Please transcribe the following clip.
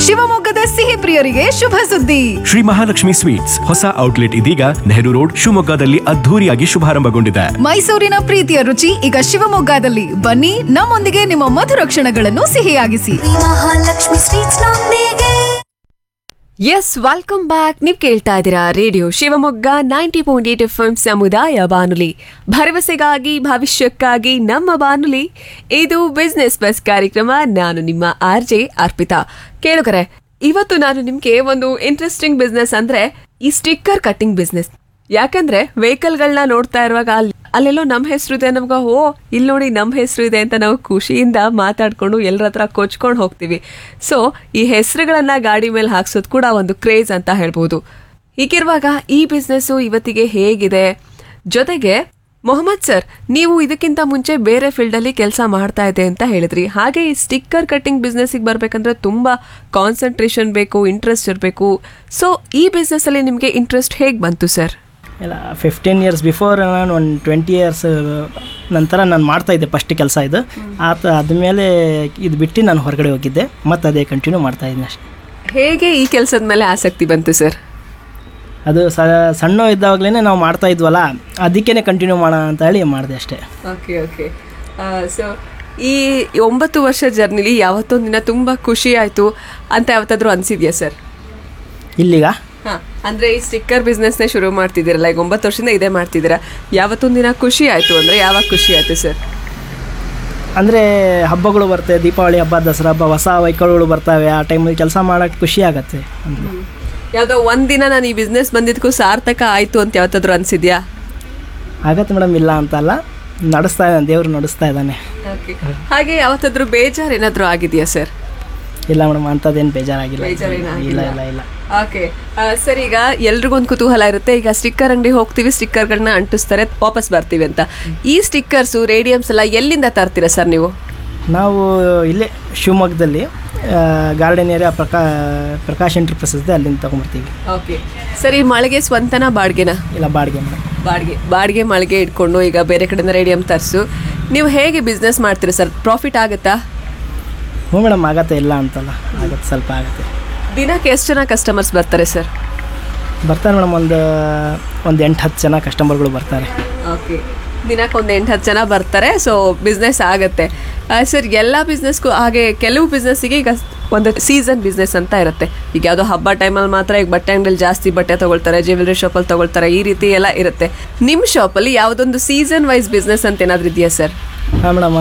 ಶಿವಮೊಗ್ಗದ ಸಿಹಿ ಪ್ರಿಯರಿಗೆ ಶುಭ ಸುದ್ದಿ ಶ್ರೀ ಮಹಾಲಕ್ಷ್ಮಿ ಸ್ವೀಟ್ಸ್ ಹೊಸ ಔಟ್ಲೆಟ್ ಇದೀಗ ನೆಹರು ರೋಡ್ ಶಿವಮೊಗ್ಗದಲ್ಲಿ ಅದ್ಧೂರಿಯಾಗಿ ಶುಭಾರಂಭಗೊಂಡಿದೆ ಮೈಸೂರಿನ ಪ್ರೀತಿಯ ರುಚಿ ಈಗ ಶಿವಮೊಗ್ಗದಲ್ಲಿ ಬನ್ನಿ ನಮ್ಮೊಂದಿಗೆ ನಿಮ್ಮ ಮಧುರ ಕ್ಷಣಗಳನ್ನು ಸಿಹಿಯಾಗಿಸಿ ಮಹಾಲಕ್ಷ್ಮಿ ಸ್ವೀಟ್ಸ್ ನೊಂದಿಗೆ ಎಸ್ ವೆಲ್ಕಮ್ ಬ್ಯಾಕ್ ನೀವು ಕೇಳ್ತಾ ಇದ್ದೀರಾ radio Shivamogga ninety point eight F M ಸಮುದಾಯ ಬಾನುಲಿ ಭರವಸೆಗಾಗಿ ಭವಿಷ್ಯಕ್ಕಾಗಿ ನಮ್ಮ ಬಾನುಲಿ ಇದು ಬಿಸ್ನೆಸ್ ಬಸ್ ಕಾರ್ಯಕ್ರಮ ನಾನು ನಿಮ್ಮ ಆರ್ ಜೆ ಅರ್ಪಿತಾ ಕೇಳುಗರೆ ಇವತ್ತು ನಾನು ನಿಮ್ಗೆ ಒಂದು ಇಂಟ್ರೆಸ್ಟಿಂಗ್ ಬಿಸ್ನೆಸ್ ಅಂದ್ರೆ ಈ ಸ್ಟಿಕ್ಕರ್ ಕಟ್ಟಿಂಗ್ ಬಿಸ್ನೆಸ್ ಯಾಕಂದ್ರೆ ವೆಹಿಕಲ್ಗಳನ್ನ ನೋಡ್ತಾ ಇರುವಾಗ ಅಲ್ಲಿ ಅಲ್ಲೆಲ್ಲೋ ನಮ್ಮ ಹೆಸರು ಇದೆ ನಮ್ಗೆ ಓ ಇಲ್ಲಿ ನೋಡಿ ನಮ್ಮ ಹೆಸರು ಇದೆ ಅಂತ ನಾವು ಖುಷಿಯಿಂದ ಮಾತಾಡ್ಕೊಂಡು ಎಲ್ಲರ ಹತ್ರ ಕೊಚ್ಕೊಂಡು ಹೋಗ್ತೀವಿ ಸೊ ಈ ಹೆಸರುಗಳನ್ನ ಗಾಡಿ ಮೇಲೆ ಹಾಕ್ಸೋದು ಕೂಡ ಒಂದು ಕ್ರೇಜ್ ಅಂತ ಹೇಳ್ಬೋದು ಹೀಗಿರುವಾಗ ಈ ಬಿಸ್ನೆಸ್ಸು ಇವತ್ತಿಗೆ ಹೇಗಿದೆ ಜೊತೆಗೆ ಮೊಹಮ್ಮದ್ ಸರ್ ನೀವು ಇದಕ್ಕಿಂತ ಮುಂಚೆ ಬೇರೆ ಫೀಲ್ಡಲ್ಲಿ ಕೆಲಸ ಮಾಡ್ತಾ ಇದೆ ಅಂತ ಹೇಳಿದ್ರಿ ಹಾಗೆ ಈ ಸ್ಟಿಕ್ಕರ್ ಕಟ್ಟಿಂಗ್ ಬಿಸ್ನೆಸ್ಸಿಗೆ ಬರಬೇಕಂದ್ರೆ ತುಂಬ ಕಾನ್ಸಂಟ್ರೇಷನ್ ಬೇಕು ಇಂಟ್ರೆಸ್ಟ್ ಇರಬೇಕು ಸೊ ಈ ಬಿಸ್ನೆಸ್ಸಲ್ಲಿ ನಿಮಗೆ ಇಂಟ್ರೆಸ್ಟ್ ಹೇಗೆ ಬಂತು ಸರ್ ಇಲ್ಲ ಫಿಫ್ಟೀನ್ ಇಯರ್ಸ್ ಬಿಫೋರ್ ನಾನು ಒಂದು ಟ್ವೆಂಟಿ ಇಯರ್ಸ್ ನಂತರ ನಾನು ಮಾಡ್ತಾಯಿದ್ದೆ ಫಸ್ಟ್ ಕೆಲಸ ಇದು ಆತ ಆದಮೇಲೆ ಇದು ಬಿಟ್ಟು ನಾನು ಹೊರಗಡೆ ಹೋಗಿದ್ದೆ ಮತ್ತು ಅದೇ ಕಂಟಿನ್ಯೂ ಮಾಡ್ತಾಯಿದ್ದೀನಿ ಅಷ್ಟೇ ಹೇಗೆ ಈ ಕೆಲಸದ ಮೇಲೆ ಆಸಕ್ತಿ ಬಂತು ಸರ್ ಅದು ಸ ಸಣ್ಣ ಇದ್ದಾಗಲೇ ನಾವು ಮಾಡ್ತಾ ಇದ್ವಲ್ಲ ಅದಕ್ಕೇ ಕಂಟಿನ್ಯೂ ಮಾಡೋಣ ಅಂತ ಹೇಳಿ ಮಾಡಿದೆ ಅಷ್ಟೇ ಓಕೆ ಓಕೆ ಸೊ ಈ ಒಂಬತ್ತು ವರ್ಷ ಜರ್ನಿಲಿ ಯಾವತ್ತೊಂದು ದಿನ ತುಂಬ ಖುಷಿ ಆಯಿತು ಅಂತ ಯಾವತ್ತಾದ್ರೂ ಅನಿಸಿದ್ಯಾ ಸರ್ ಇಲ್ಲಿಗ ಹಾಂ ಅಂದರೆ ಈ ಸ್ಟಿಕ್ಕರ್ ಬಿಸ್ನೆಸ್ನೇ ಶುರು ಮಾಡ್ತಿದ್ದೀರಲ್ಲ ಈಗ ಒಂಬತ್ತು ವರ್ಷದಿಂದ ಇದೇ ಮಾಡ್ತಿದ್ದೀರಾ ಯಾವತ್ತೊಂದು ದಿನ ಖುಷಿ ಆಯಿತು ಅಂದರೆ ಯಾವಾಗ ಖುಷಿ ಆಯಿತು ಸರ್ ಅಂದರೆ ಹಬ್ಬಗಳು ಬರ್ತವೆ ದೀಪಾವಳಿ ಹಬ್ಬ ದಸರಾ ಹಬ್ಬ ಹೊಸ ವೆಹಿಕಲ್ಗಳು ಬರ್ತವೆ ಆ ಟೈಮಲ್ಲಿ ಕೆಲಸ ಮಾಡೋಕ್ಕೆ ಖುಷಿ ಆಗತ್ತೆ ಅಂದ್ರೆ ಯಾವುದೋ ಒಂದಿನ ನಾನು ಈ ಬಿಸ್ನೆಸ್ ಬಂದಿದ್ದಕ್ಕೂ ಸಾರ್ಥಕ ಆಯಿತು ಅಂತ ಯಾವತ್ತಾದ್ರೂ ಅನಿಸಿದ್ಯಾ ಆಗತ್ತೆ ಮೇಡಮ್ ಇಲ್ಲ ಅಂತಲ್ಲ ನಡೆಸ್ತಾ ಇದ್ದಾನೆ ದೇವರು ನಡೆಸ್ತಾ ಇದ್ದಾನೆ ಓಕೆ ಹಾಗೆ ಯಾವತ್ತಾದ್ರೂ ಬೇಜಾರು ಏನಾದರೂ ಆಗಿದೆಯಾ ಸರ್ ಇಲ್ಲ ಮೇಡಮ್ ಅಂಥದ್ದೇನು ಬೇಜಾರಾಗಿಲ್ಲ ಬೇಜಾರೇನಾಗಿಲ್ಲ. ಇಲ್ಲ ಇಲ್ಲ ಇಲ್ಲ ಓಕೆ ಸರ್ ಈಗ ಎಲ್ರಿಗೊಂದು ಕುತೂಹಲ ಇರುತ್ತೆ ಈಗ ಸ್ಟಿಕ್ಕರ್ ಅಂಗಡಿ ಹೋಗ್ತೀವಿ ಸ್ಟಿಕ್ಕರ್ಗಳನ್ನ ಅಂಟಿಸ್ತಾರೆ ವಾಪಸ್ ಬರ್ತೀವಿ ಅಂತ ಈ ಸ್ಟಿಕ್ಕರ್ಸು ರೇಡಿಯಮ್ಸ್ ಎಲ್ಲ ಎಲ್ಲಿಂದ ತರ್ತೀರಾ ಸರ್ ನೀವು ನಾವು ಇಲ್ಲೇ ಶಿವಮೊಗ್ಗದಲ್ಲಿ ಗಾರ್ಡನ್ ಏರಿಯಾ ಪ್ರಕಾ ಪ್ರಕಾಶ್ ಎಂಟರ್ಪ್ರೈಸಸ್ ಇದೆ ಅಲ್ಲಿಂದ ತೊಗೊಂಬರ್ತೀವಿ ಓಕೆ ಸರ್ ಈ ಮಳೆಗೆ ಸ್ವಂತನ ಬಾಡಿಗೆನ ಇಲ್ಲ ಬಾಡಿಗೆ ಮೇಡಮ್ ಬಾಡಿಗೆ ಬಾಡಿಗೆ ಮಳಿಗೆ ಇಟ್ಕೊಂಡು ಈಗ ಬೇರೆ ಕಡೆಯಿಂದ ರೇಡಿಯಂ ತರಿಸು ನೀವು ಹೇಗೆ ಬಿಸ್ನೆಸ್ ಮಾಡ್ತೀರಾ ಸರ್ ಪ್ರಾಫಿಟ್ ಆಗುತ್ತಾ ಹ್ಞೂ ಮೇಡಮ್ ಆಗತ್ತೆ ಇಲ್ಲ ಅಂತಲ್ಲ ಆಗತ್ತೆ ಸ್ವಲ್ಪ ಆಗತ್ತೆ ದಿನಕ್ಕೆ ಎಷ್ಟು ಜನ ಕಸ್ಟಮರ್ಸ್ ಬರ್ತಾರೆ ಸರ್ ಬರ್ತಾರೆ ಮೇಡಮ್ ಒಂದು ಒಂದು ಎಂಟು ಹತ್ತು ಜನ ಕಸ್ಟಮರ್ಗಳು ಬರ್ತಾರೆ ಓಕೆ ದಿನಕ್ಕೆ ಒಂದು ಎಂಟು ಹತ್ತು ಜನ ಬರ್ತಾರೆ ಸೊ ಬಿಸ್ನೆಸ್ ಆಗುತ್ತೆ ಸರ್ ಎಲ್ಲ ಬಿಸ್ನೆಸ್ಗೂ ಹಾಗೆ ಕೆಲವು ಬಿಸ್ನೆಸ್ಸಿಗೆ ಈಗ ಒಂದು ಸೀಸನ್ ಬಿಸ್ನೆಸ್ ಅಂತ ಇರುತ್ತೆ ಈಗ ಯಾವುದೋ ಹಬ್ಬ ಟೈಮಲ್ಲಿ ಮಾತ್ರ ಈಗ ಬಟ್ಟೆ ಅಂಗಡಿಲಿ ಜಾಸ್ತಿ ಬಟ್ಟೆ ತಗೊಳ್ತಾರೆ ಜ್ಯುವೆಲರಿ ಶಾಪಲ್ಲಿ ತಗೊಳ್ತಾರೆ ಈ ರೀತಿ ಎಲ್ಲ ಇರುತ್ತೆ ನಿಮ್ಮ ಶಾಪಲ್ಲಿ ಯಾವುದೊಂದು ಸೀಸನ್ ವೈಸ್ ಬಿಸ್ನೆಸ್ ಅಂತ ಏನಾದರೂ ಇದೆಯಾ ಸರ್ ಹಾಂ ಮೇಡಮ್